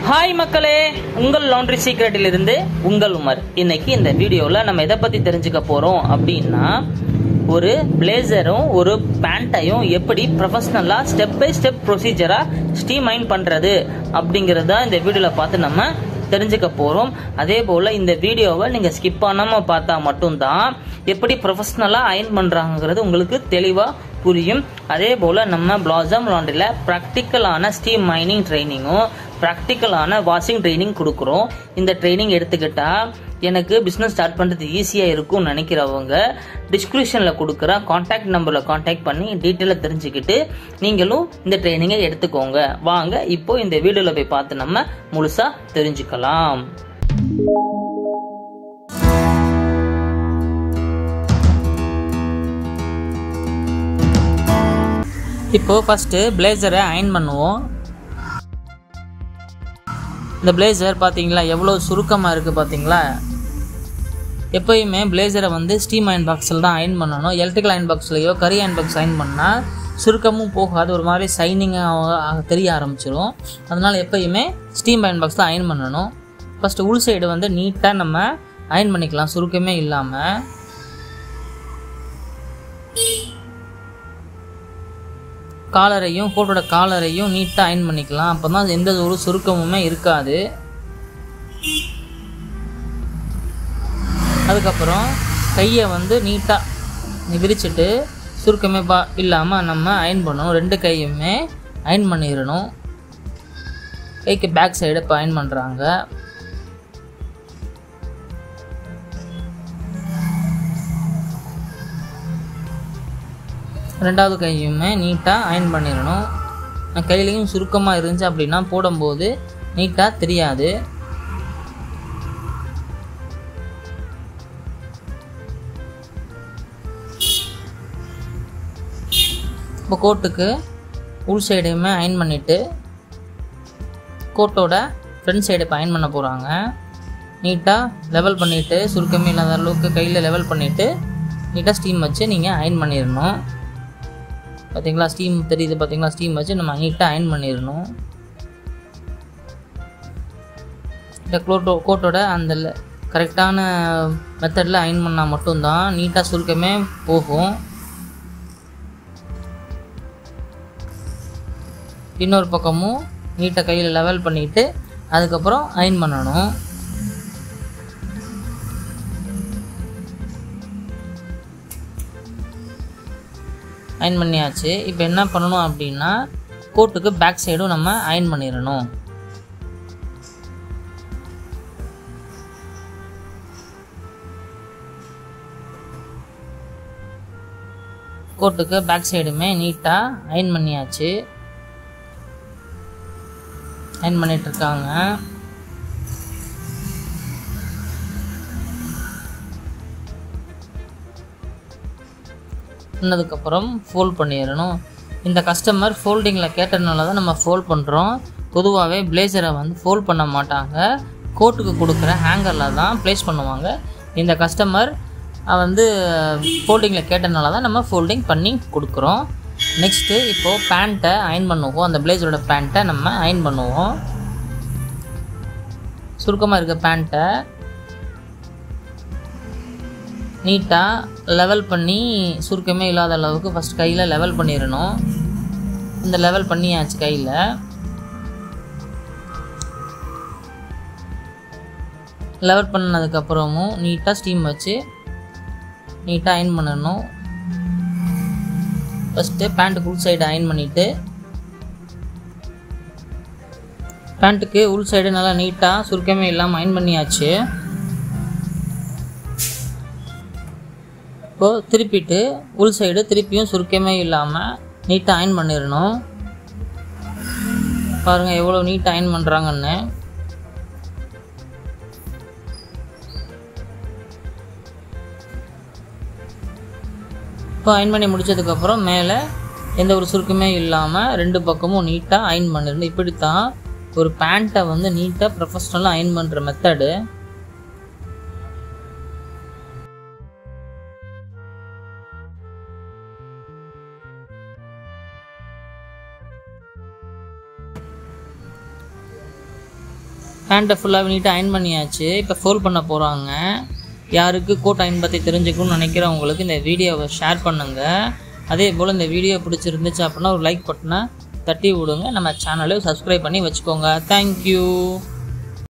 hi மக்களே உங்கள் laundry சீக்ரெட்டில் இருந்து உங்கள் உமர் இன்னைக்கு இந்த வீடியோவில் நம்ம எதை பற்றி தெரிஞ்சுக்க போகிறோம் அப்படின்னா ஒரு பிளேசரும் ஒரு பேண்ட்டையும் எப்படி ப்ரொஃபஷ்னலாக ஸ்டெப் பை ஸ்டெப் ப்ரொசீஜராக ஸ்டீமைன் பண்ணுறது அப்படிங்கிறத இந்த வீடியோவில் பார்த்து நம்ம தெரிஞ்சுக்க போகிறோம் அதே போல் இந்த வீடியோவை நீங்கள் ஸ்கிப் பண்ணாமல் பார்த்தா மட்டும்தான் எப்படி ப்ரொஃபஷ்னலாக அயன் பண்ணுறாங்கிறது உங்களுக்கு தெளிவாக புரியும் அதே போல் நம்ம பிளாசம் லாண்ட்ரியில் ப்ராக்டிக்கலான ஸ்டீம் மைனிங் ட்ரைனிங்கும் ப்ராக்டிக்கலான வாஷிங் ட்ரைனிங் கொடுக்குறோம் இந்த ட்ரைனிங் எடுத்துக்கிட்டா எனக்கு பிஸ்னஸ் ஸ்டார்ட் பண்ணுறது ஈஸியாக இருக்கும்னு நினைக்கிறவங்க டிஸ்கிரிப்ஷனில் கொடுக்குற காண்டாக்ட் நம்பரில் காண்டாக்ட் பண்ணி டீட்டெயிலாக தெரிஞ்சுக்கிட்டு நீங்களும் இந்த ட்ரைனிங்கை எடுத்துக்கோங்க வாங்க இப்போ இந்த வீடியோவில் போய் பார்த்து நம்ம முழுசாக தெரிஞ்சுக்கலாம் இப்போ ஃபஸ்ட்டு பிளேசரை அயன் பண்ணுவோம் இந்த பிளேசர் பார்த்தீங்களா எவ்வளோ சுருக்கமாக இருக்குது பார்த்தீங்களா எப்போயுமே பிளேசரை வந்து ஸ்டீம் அயன் பாக்ஸில் தான் அயன் பண்ணணும் எலக்ட்ரிக்கல் அயன் பாக்ஸ்லையோ கரி அயன் பாக்ஸ் அயன் பண்ணால் சுருக்கமும் போகாது ஒரு மாதிரி சைனிங்காக தெரிய ஆரம்பிச்சிடும் அதனால் எப்போயுமே ஸ்டீம் அயன் பாக்ஸ் தான் அயன் பண்ணணும் ஃபஸ்ட்டு உள் சைடு வந்து நீட்டாக நம்ம அயன் பண்ணிக்கலாம் சுருக்கமே இல்லாமல் காலரையும் கோட்டோட காலரையும் நீட்டாக அயன் பண்ணிக்கலாம் அப்போ தான் எந்த ஒரு சுருக்கமுமே இருக்காது அதுக்கப்புறம் கையை வந்து நீட்டாக விரிச்சிட்டு சுருக்கமே பா இல்லாமல் நம்ம அயன் பண்ணணும் ரெண்டு கையுமே அயன் பண்ணிடணும் கைக்கு பேக் சைடு இப்போ அயன் பண்ணுறாங்க ரெண்டாவது கையுமே நீட்டாக அயன் பண்ணிடணும் கையிலையும் சுருக்கமாக இருந்துச்சு அப்படின்னா போடும்போது நீட்டாக தெரியாது இப்போ கோட்டுக்கு உள் சைடையுமே அயன் பண்ணிவிட்டு கோட்டோட ஃப்ரண்ட் சைடு இப்போ அயன் பண்ண போகிறாங்க நீட்டாக லெவல் பண்ணிவிட்டு சுருக்கமே இல்லாத அளவுக்கு கையில் லெவல் பண்ணிவிட்டு நீட்டாக ஸ்டீம் வச்சு நீங்கள் அயன் பண்ணிடணும் பார்த்தீங்களா ஸ்டீம் தெரியுது பார்த்தீங்களா ஸ்டீம் வச்சு நம்ம நீட்டாக அயன் பண்ணிடணும் இந்த க்ளோட்டோ கோட்டோட அந்த கரெக்டான மெத்தடில் அயன் பண்ணால் மட்டும்தான் நீட்டாக சுருக்கமே போகும் இன்னொரு பக்கமும் நீட்டாக கையில் லெவல் பண்ணிவிட்டு அதுக்கப்புறம் அயன் பண்ணணும் அயன் பண்ணியாச்சு இப்போ என்ன பண்ணணும் அப்படின்னா கோட்டுக்கு பேக் சைடும் நம்ம அயன் பண்ணிடணும் கோட்டுக்கு பேக் சைடுமே நீட்டாக அயன் பண்ணியாச்சு அயன் பண்ணிட்டு இருக்காங்க பண்ணதுக்கப்புறம் ஃபோல்ட் பண்ணிடணும் இந்த கஸ்டமர் ஃபோல்டிங்கில் கேட்டதுனால தான் நம்ம ஃபோல்ட் பண்ணுறோம் பொதுவாகவே பிளேசரை வந்து ஃபோல்ட் பண்ண மாட்டாங்க கோட்டுக்கு கொடுக்குற ஹேங்கரில் தான் ப்ளேஸ் பண்ணுவாங்க இந்த கஸ்டமர் வந்து ஃபோல்டிங்கில் கேட்டதுனால தான் நம்ம ஃபோல்டிங் பண்ணி கொடுக்குறோம் நெக்ஸ்ட்டு இப்போது பேண்ட்டை அயன் பண்ணுவோம் அந்த பிளேசரோட பேண்ட்டை நம்ம அயன் பண்ணுவோம் சுருக்கமாக இருக்க பேண்ட்டை நீட்டாக லெவல் பண்ணி சுருக்கமே இல்லாத அளவுக்கு ஃபஸ்ட் கையில் லெவல் பண்ணிடணும் இந்த லெவல் பண்ணியாச்சு கையில் லெவல் பண்ணதுக்கப்புறமும் நீட்டாக ஸ்டீம் வச்சு நீட்டாக அயன் பண்ணணும் ஃபஸ்ட்டு பேண்ட்டுக்கு உள் சைடு அயன் பண்ணிவிட்டு பேண்ட்டுக்கு உள் சைடு நல்லா நீட்டாக சுருக்கமே இல்லாமல் அயன் பண்ணியாச்சு இப்போது திருப்பிட்டு உள் சைடு திருப்பியும் சுருக்கமே இல்லாமல் நீட்டாக அயன் பண்ணிடணும் பாருங்கள் எவ்வளோ நீட்டாக அயன் பண்ணுறாங்கன்னு இப்போ அயன் பண்ணி முடித்ததுக்கப்புறம் மேலே எந்த ஒரு சுருக்கமே இல்லாமல் ரெண்டு பக்கமும் நீட்டாக அயன் பண்ணிடணும் இப்படி தான் ஒரு பேண்ட்டை வந்து நீட்டாக ப்ரொஃபஷ்னலாக அயன் பண்ணுற மெத்தடு பேண்ட்டை ஃபுல்லாக நீட்டாக அயன் பண்ணியாச்சு இப்போ ஃபோல்ட் பண்ண போகிறாங்க யாருக்கு கோட் அயன் பற்றி தெரிஞ்சுக்கணும்னு நினைக்கிறவங்களுக்கு இந்த வீடியோவை ஷேர் பண்ணுங்கள் அதே போல் இந்த வீடியோ பிடிச்சிருந்துச்சு அப்படின்னா ஒரு லைக் பட்டனை தட்டி விடுங்க நம்ம சேனலை சப்ஸ்கிரைப் பண்ணி வச்சுக்கோங்க தேங்க்யூ